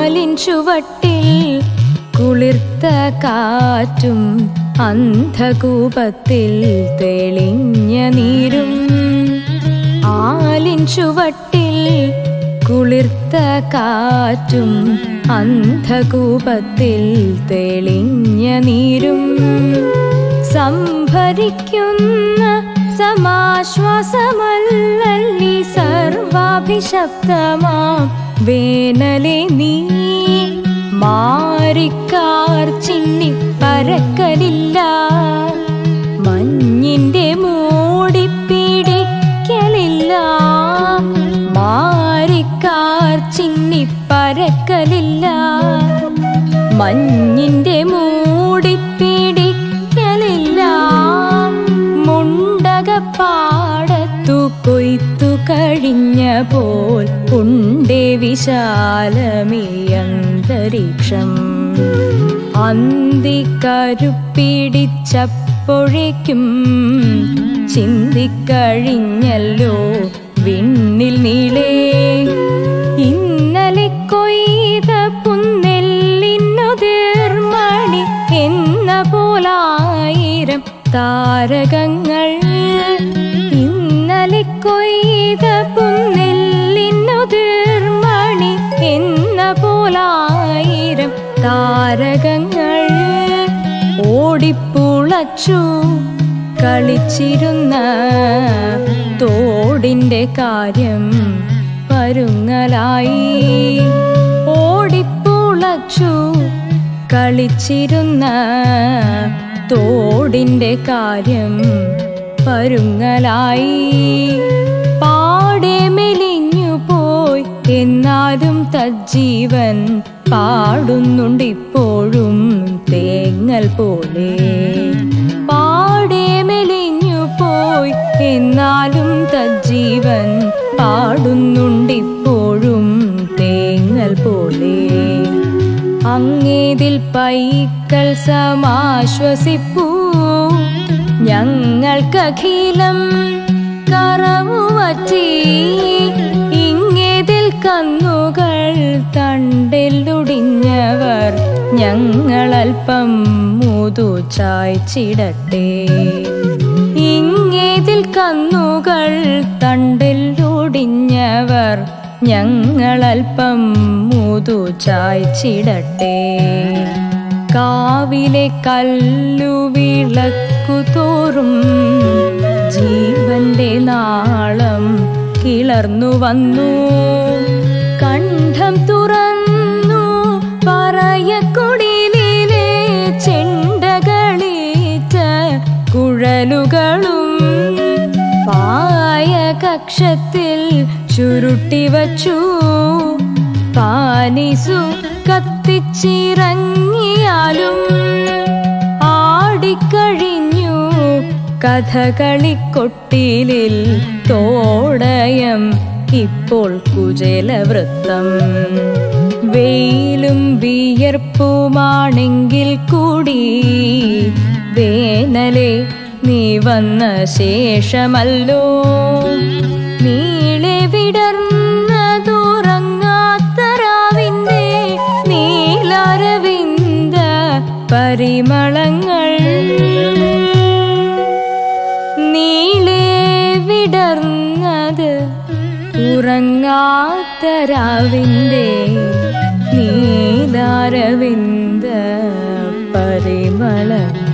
ആലിൻ ചുവട്ടിൽ കുളിർത്ത കാറ്റും അന്ധകൂപത്തിൽ തെളിഞ്ഞ നീരും ആലിൻ ചുവട്ടിൽ കുളിർത്ത കാറ്റും അന്ധകൂപത്തിൽ തെളിഞ്ഞ നീരും സംഭരിക്കുന്ന സമാശ്വാസമല്ലി സർവാഭിശബ്ദമാം വേനലെ നീ മാറിക്കാർ ചിന്നി പരക്കലില്ല മഞ്ഞിന്റെ മൂടി പിടിക്കലില്ല മാറിക്കാർ ചിന്നി പരക്കലില്ല മഞ്ഞിന്റെ മൂടി പിടിക്കലില്ല മുണ്ടകപ്പാടത്തു കൊയ്ത്തു കഴിഞ്ഞ പോൽ ഉണ്ടേ വിശാലമീ അന്തരീക്ഷം അന്തിക്കരുപ്പിടിച്ചപ്പോഴേക്കും ചിന്തിക്കഴിഞ്ഞല്ലോ വിണ്ണിൽ നീളേ ഇന്നലെ കൊയ്ത പുന്നെല്ലിന്നുതിർമണി എന്ന പോലായിരം താരകങ്ങൾ ഇന്നലെ കൊയ്ത പുന്നെല്ലിന്നുതിർമണി എന്ന പോലായിരം താരകങ്ങൾ ഓടിപ്പുളച്ചു കളിച്ചിരുന്ന തോടിന്റെ കാര്യം പരുങ്ങലായി ഓടിപ്പുളച്ചു കളിച്ചിരുന്ന തോടിന്റെ കാര്യം പരുങ്ങലായി പാടെ മെലിഞ്ഞു പോയി എന്നാലും തജ്ജീവൻ പാടുന്നുണ്ടിപ്പോഴും തേങ്ങൽ പോലെ പാടെ മെലിഞ്ഞു പോയി എന്നാലും തജ്ജീവൻ പാടുന്നുണ്ടിപ്പോഴും തേങ്ങൽ പോലെ അങ്ങേതിൽ പൈക്കൾ സമാശ്വസിപ്പൂ ഞങ്ങൾക്കഖിലം കറവുവറ്റി ഇങ്ങേതിൽ കന്നുകൾ തണ്ടിലൊടിഞ്ഞവർ ഞങ്ങളൽപ്പം മുതു ചായ്ച്ചിടട്ടെ ഇങ്ങേതിൽ കന്നുകൾ തണ്ടിലൊടിഞ്ഞവർ ഞങ്ങളൽപ്പം മുതു ചായ്ച്ചിടട്ടെ കാവിലെ കല്ലു വിളക്കു തോറും ജീവന്റെ നാളം കിളർന്നു വന്നു കണ്ഠം തുറന്നു പറയക്കുടിലിലെ ചെണ്ടകളീറ്റ കുഴലുകളും പായ കക്ഷത്തിൽ ചുരുട്ടി വച്ചു പാനിസു കത്തിച്ചിറങ്ങിയാലും ആടിക്കഴിഞ്ഞു കഥകളിക്കൊട്ടിലിൽ തോടയം ഇപ്പോൾ കുചേലവൃത്തം വെയിലും വിയർപ്പുമാണെങ്കിൽ കൂടി വേനലെ നീ വന്ന ശേഷമല്ലോ നീളെ വിടർന്നതുറങ്ങാത്തരാവിന്റെ നീലരവിന്ദ പരിമളങ്ങൾ നീളെ വിടർന്നത് ഉറങ്ങാത്തരാവിന്റെ നീലാരവിന്ദ പരിമളങ്ങൾ